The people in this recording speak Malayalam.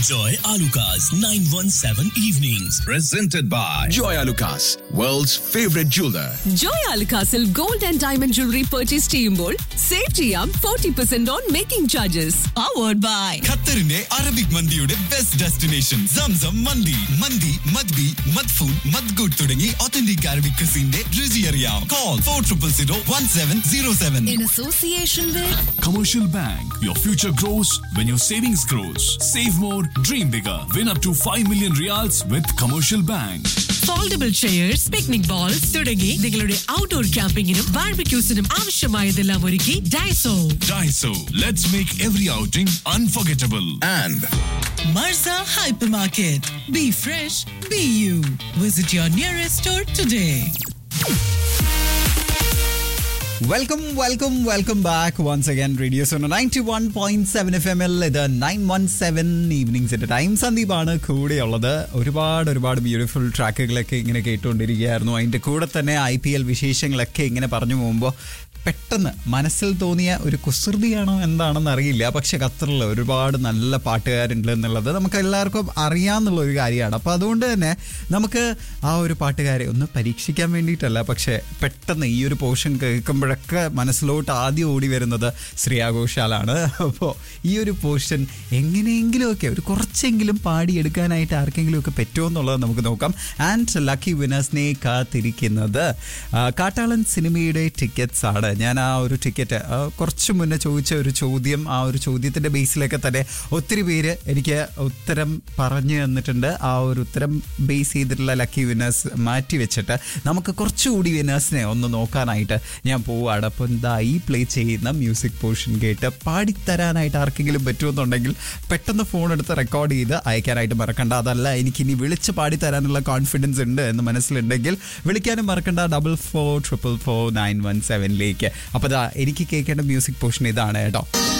Enjoy Alucard's 917 evenings. Presented by Joy Lucas, world's favorite jeweler. Joy അൽക്കാസിൽ gold and diamond jewellery purchase ചെയ്യുമ്പോൾ സേവ് ചെയ്യാം forty percent on making charges powered by ഖത്തറിന്റെ അറബിക് മന്തിയുടെ ബെസ്റ്റ് ഡെസ്റ്റിനേഷൻ സംസം മന്തി മന്തി മദ്ബി മദ്ഫൂൺ മദ്ഗുഡ് തുടങ്ങി ഒത്തന്റിക് അറബിക് ക്രിസിന്റെ രുചി അറിയാം call four triple zero one seven zero seven in association with Commercial Bank. Your future grows when your savings grows. Save more, dream bigger. Win up to 5 million reals with Commercial Bank. Foldable chairs picnic bowls തുടങ്ങി നിങ്ങളുടെ ഔട്ട്ഡോർ ക്യാമ്പിങ്ങിനും ബാർബിക്യൂസിനും ആവശ്യമായതെല്ലാം ഒരുക്കി Daiso Daiso. Let's make every outing unforgettable. And Marza hypermarket be fresh be you visit your nearest store today welcome welcome welcome back once again radio Suno ninety one point seven F M L ഇത് നയൻ വൺ സെവൻ ഈവനിങ്സിന്റെ ടൈം സന്ദീപാണ് കൂടെയുള്ളത് ഒരുപാട് ഒരുപാട് ബ്യൂട്ടിഫുൾ ട്രാക്കുകളൊക്കെ ഇങ്ങനെ കേട്ടുകൊണ്ടിരിക്കുകയായിരുന്നു അതിൻ്റെ കൂടെ തന്നെ ഐ പി എൽ വിശേഷങ്ങളൊക്കെ ഇങ്ങനെ പറഞ്ഞു പോകുമ്പോൾ പെട്ടെന്ന് മനസ്സിൽ തോന്നിയ ഒരു കുസൃതിയാണോ എന്താണെന്ന് അറിയില്ല പക്ഷെ ഖത്തറിൽ ഒരുപാട് നല്ല പാട്ടുകാരുണ്ട് എന്നുള്ളത് നമുക്ക് എല്ലാവർക്കും അറിയാമെന്നുള്ള ഒരു കാര്യമാണ് അപ്പോൾ അതുകൊണ്ട് തന്നെ നമുക്ക് ആ ഒരു പാട്ടുകാരെ ഒന്ന് പരീക്ഷിക്കാൻ വേണ്ടിയിട്ടല്ല പക്ഷേ പെട്ടെന്ന് ഈ ഒരു പോർഷൻ കേൾക്കുമ്പോഴൊക്കെ മനസ്സിലോട്ട് ആദ്യം ഓടി വരുന്നത് ശ്രേയാ ഘോഷാലാണ് അപ്പോൾ ഈ ഒരു പോർഷൻ എങ്ങനെയെങ്കിലുമൊക്കെ ഒരു കുറച്ചെങ്കിലും പാടിയെടുക്കാനായിട്ട് ആർക്കെങ്കിലും ഒക്കെ പറ്റുമോ എന്നുള്ളത് നമുക്ക് നോക്കാം ആൻഡ് ലക്കി വിനേഴ്സിനെ കാത്തിരിക്കുന്നത് ആ, കാട്ടാളൻ സിനിമയുടെ ടിക്കറ്റ്സ് ആണ് ഞാൻ ആ ഒരു ടിക്കറ്റ് കുറച്ച് മുന്നേ ചോദിച്ച ഒരു ചോദ്യം ആ ഒരു ചോദ്യത്തിൻ്റെ ബേസിലൊക്കെ തന്നെ ഒത്തിരി പേര് എനിക്ക് ഉത്തരം പറഞ്ഞു തന്നിട്ടുണ്ട് ആ ഒരു ഉത്തരം ബേസ് ചെയ്തിട്ടുള്ള ലക്കി വിനേഴ്സ് മാറ്റി വെച്ചിട്ട് നമുക്ക് കുറച്ചുകൂടി വിനേഴ്സിനെ ഒന്ന് നോക്കാനായിട്ട് ഞാൻ പോവുകയാണ് അപ്പോൾ എന്താ ഈ പ്ലേ ചെയ്യുന്ന മ്യൂസിക് പോർഷൻ കേട്ട് പാടിത്തരാനായിട്ട് ആർക്കെങ്കിലും പറ്റുമെന്നുണ്ടെങ്കിൽ പെട്ടെന്ന് ഫോൺ എടുത്ത് റെക്കോർഡ് ചെയ്ത് അയക്കാനായിട്ട് മറക്കണ്ട അതല്ല എനിക്കിനി വിളിച്ച് പാടിത്തരാനുള്ള കോൺഫിഡൻസ് ഉണ്ട് എന്ന് മനസ്സിലുണ്ടെങ്കിൽ വിളിക്കാനും മറക്കണ്ട double four triple four nine one സെവനിലേക്ക് അപ്പോൾ ദാ എനിക്ക് കേൾക്കേണ്ട മ്യൂസിക് പോർഷൻ ഇതാണ് കേട്ടോ